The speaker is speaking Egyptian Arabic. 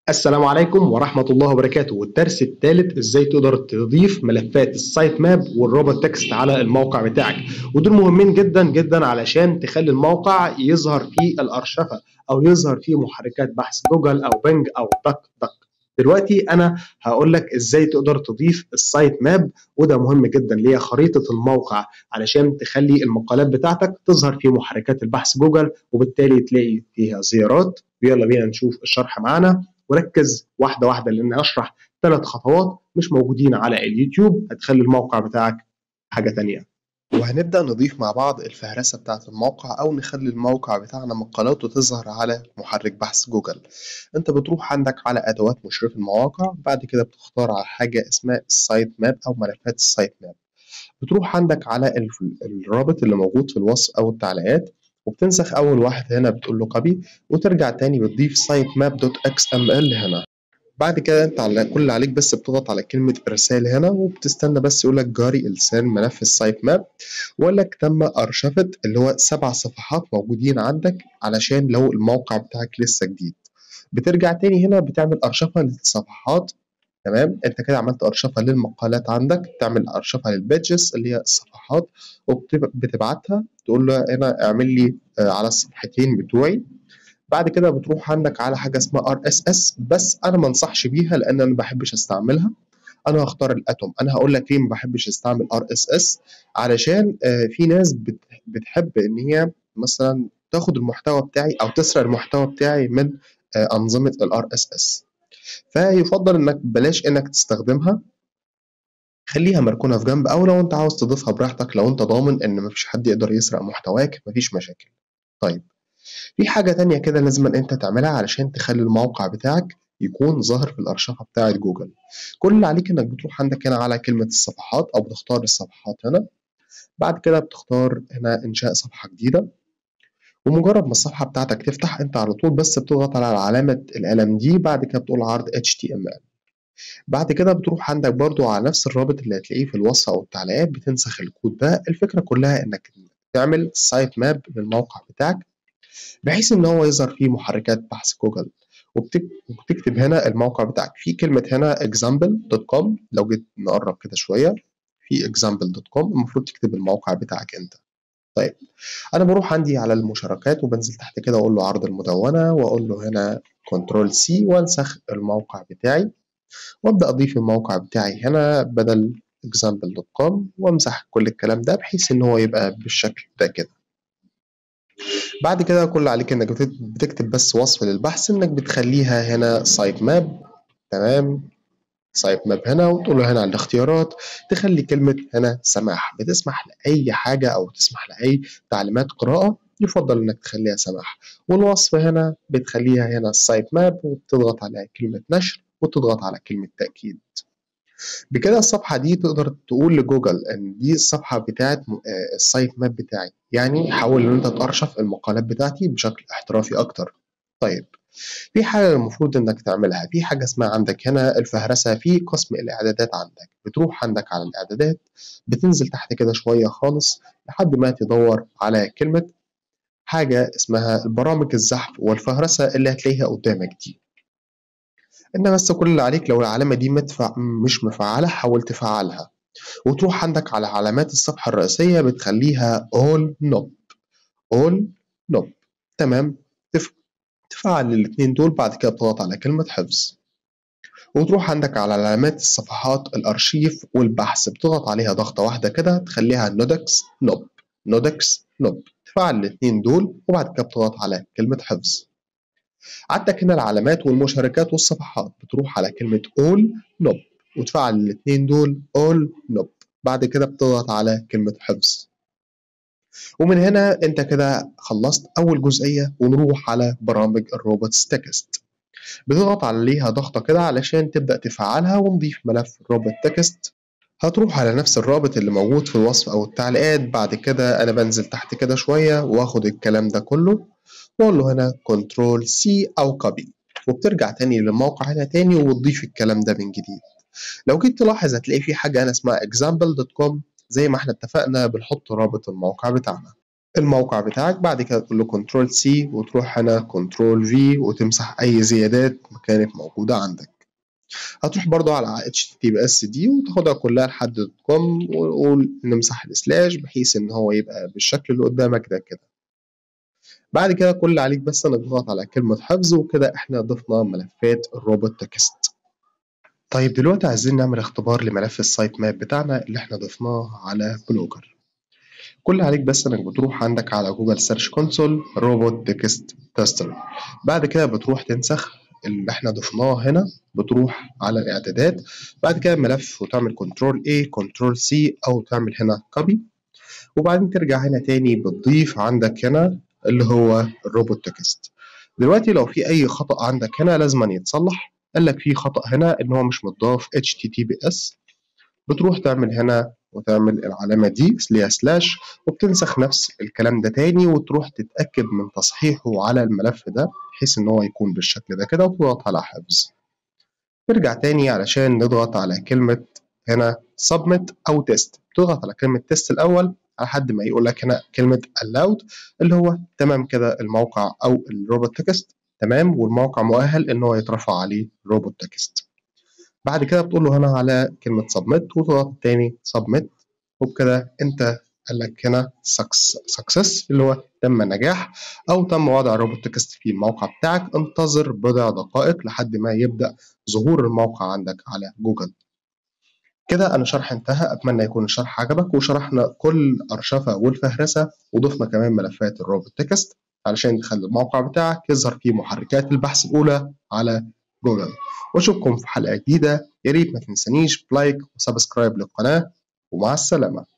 السلام عليكم ورحمة الله وبركاته والدرس الثالث ازاي تقدر تضيف ملفات السايت ماب والرابط تكست على الموقع بتاعك ودول مهمين جدا جدا علشان تخلي الموقع يظهر فيه الأرشفة أو يظهر فيه محركات بحث جوجل أو بنج أو دك دك دلوقتي أنا هقول لك ازاي تقدر تضيف السايت ماب وده مهم جدا اللي هي خريطة الموقع علشان تخلي المقالات بتاعتك تظهر في محركات البحث جوجل وبالتالي تلاقي فيها زيارات ويلا بينا نشوف الشرح معانا وركز واحده واحده لان اشرح ثلاث خطوات مش موجودين على اليوتيوب هتخلي الموقع بتاعك حاجه تانية وهنبدأ نضيف مع بعض الفهرسة بتاعة الموقع أو نخلي الموقع بتاعنا مقالاته تظهر على محرك بحث جوجل أنت بتروح عندك على أدوات مشرف المواقع بعد كده بتختار على حاجة اسمها السايت ماب أو ملفات السايت ماب بتروح عندك على الرابط اللي موجود في الوصف أو التعليقات وبتنسخ أول واحد هنا بتقول له كوبي وترجع تاني بتضيف سايت ماب دوت اكس ام ال هنا بعد كده انت على كل اللي عليك بس بتضغط على كلمة ارسال هنا وبتستنى بس يقول لك جاري ارسال ملف السايت ماب ويقول لك تم ارشفة اللي هو سبع صفحات موجودين عندك علشان لو الموقع بتاعك لسه جديد بترجع تاني هنا بتعمل ارشفة للصفحات تمام انت كده عملت ارشفه للمقالات عندك تعمل ارشفه للبيدجز اللي هي الصفحات وبتبعتها تقول له هنا اعمل لي على الصفحتين بتوعي بعد كده بتروح عندك على حاجه اسمها ار اس اس بس انا ما انصحش بيها لان انا ما بحبش استعملها انا هختار الاتوم انا هقول لك ليه ما بحبش استعمل ار اس اس علشان في ناس بتحب ان هي مثلا تاخد المحتوى بتاعي او تسرق المحتوى بتاعي من انظمه الار اس اس فيفضل انك بلاش انك تستخدمها خليها مركونة في جنب او لو انت عاوز تضيفها براحتك لو انت ضامن ان مفيش حد يقدر يسرق محتواك مفيش مشاكل طيب في حاجة تانية كده لازم انت تعملها علشان تخلي الموقع بتاعك يكون ظاهر في الأرشفة بتاعة جوجل كل اللي عليك انك بتروح عندك هنا على كلمة الصفحات او بتختار الصفحات هنا بعد كده بتختار هنا انشاء صفحة جديدة ومجرد ما الصفحة بتاعتك تفتح انت على طول بس بتضغط على علامة القلم دي بعد كده بتقول عرض HTML بعد كده بتروح عندك برضو على نفس الرابط اللي هتلاقيه في الوصف او التعليقات بتنسخ الكود ده الفكرة كلها انك تعمل سايت ماب للموقع بتاعك بحيث ان هو يظهر فيه محركات بحث جوجل وبتكتب هنا الموقع بتاعك في كلمة هنا example.com لو جيت نقرب كده شوية في example.com المفروض تكتب الموقع بتاعك انت طيب انا بروح عندي على المشاركات وبنزل تحت كده اقول له عرض المدونه واقول له هنا كنترول سي وانسخ الموقع بتاعي وابدا اضيف الموقع بتاعي هنا بدل example.com وامسح كل الكلام ده بحيث ان هو يبقى بالشكل ده كده بعد كده كل اللي عليك انك بتكتب بس وصف للبحث انك بتخليها هنا سايت ماب تمام سايت ماب هنا وتقول له هنا على الاختيارات تخلي كلمة هنا سماح بتسمح لأي حاجة أو تسمح لأي تعليمات قراءة يفضل إنك تخليها سماح والوصف هنا بتخليها هنا السايت ماب وبتضغط على كلمة نشر وتضغط على كلمة تأكيد بكده الصفحة دي تقدر تقول لجوجل إن دي الصفحة بتاعت السايت ماب بتاعي يعني حاول إن أنت تأرشف المقالات بتاعتي بشكل احترافي أكتر طيب في حاجة المفروض إنك تعملها في حاجة اسمها عندك هنا الفهرسة في قسم الإعدادات عندك بتروح عندك على الإعدادات بتنزل تحت كده شوية خالص لحد ما تدور على كلمة حاجة اسمها البرامج الزحف والفهرسة اللي هتلاقيها قدامك دي إن بس كل اللي عليك لو العلامة دي مدفع مش مفعلة حاول تفعلها وتروح عندك على علامات الصفحة الرئيسية بتخليها all knob all knob تمام تفعل الاتنين دول بعد كده بتضغط على كلمة حفظ وتروح عندك على علامات الصفحات الأرشيف والبحث بتضغط عليها ضغطة واحدة كده تخليها نودكس نوب نودكس نوب تفعل الاتنين دول وبعد كده بتضغط على كلمة حفظ عندك هنا العلامات والمشاركات والصفحات بتروح على كلمة all نوب وتفعل الاتنين دول all نوب بعد كده بتضغط على كلمة حفظ ومن هنا انت كده خلصت اول جزئيه ونروح على برامج الروبوتس تكست بتضغط عليها ضغطه كده علشان تبدا تفعلها ونضيف ملف الروبوت تكست هتروح على نفس الرابط اللي موجود في الوصف او التعليقات بعد كده انا بنزل تحت كده شويه واخد الكلام ده كله واقول له هنا كنترول سي او كوبي وبترجع تاني للموقع هنا تاني وتضيف الكلام ده من جديد لو جيت تلاحظ هتلاقي في حاجه هنا اسمها example.com زي ما احنا اتفقنا بنحط رابط الموقع بتاعنا الموقع بتاعك بعد كده تقول له كنترول سي وتروح هنا كنترول في وتمسح اي زيادات كانت موجوده عندك هتروح برضو على HTTPS دي وتاخدها كلها لحد دوت كوم ونقول نمسح السلاش بحيث ان هو يبقى بالشكل اللي قدامك ده كده بعد كده كل اللي عليك بس انك تضغط على كلمة حفظ وكده احنا ضفنا ملفات الروبوت تكست طيب دلوقتي عايزين نعمل اختبار لملف السايت ماب بتاعنا اللي احنا ضفناه على بلوجر كل اللي عليك بس انك بتروح عندك على جوجل سيرش كونسول روبوت تكست تيستر بعد كده بتروح تنسخ اللي احنا ضفناه هنا بتروح على الاعدادات بعد كده ملف وتعمل كنترول A كنترول C او تعمل هنا كوبي وبعدين ترجع هنا تاني بتضيف عندك هنا اللي هو الروبوت تكست دلوقتي لو في اي خطأ عندك هنا لازم يتصلح قال لك في خطأ هنا ان هو مش متضاف HTTPS بتروح تعمل هنا وتعمل العلامة دي اللي هي سلاش وبتنسخ نفس الكلام ده تاني وتروح تتأكد من تصحيحه على الملف ده بحيث إن هو يكون بالشكل ده كده وتضغط على حفظ ترجع تاني علشان نضغط على كلمة هنا submit أو test تضغط على كلمة test الأول لحد ما يقول لك هنا كلمة allowed اللي هو تمام كده الموقع أو الروبوت تكست تمام والموقع مؤهل إن هو يترفع عليه روبوت تكست بعد كده بتقول له هنا على كلمة submit وتضغط تاني submit وبكده انت قال لك هنا success اللي هو تم النجاح او تم وضع روبوت تكست في الموقع بتاعك انتظر بضع دقائق لحد ما يبدأ ظهور الموقع عندك على جوجل كده انا شرح انتهى اتمنى يكون الشرح عجبك وشرحنا كل ارشفة والفهرسة وضفنا كمان ملفات الروبوت تكست علشان تخلي الموقع بتاعك يظهر فيه محركات البحث الاولى على جوجل واشوفكم في حلقة جديدة يا ريت ما تنسانيش بلايك وسبسكرايب للقناة ومع السلامة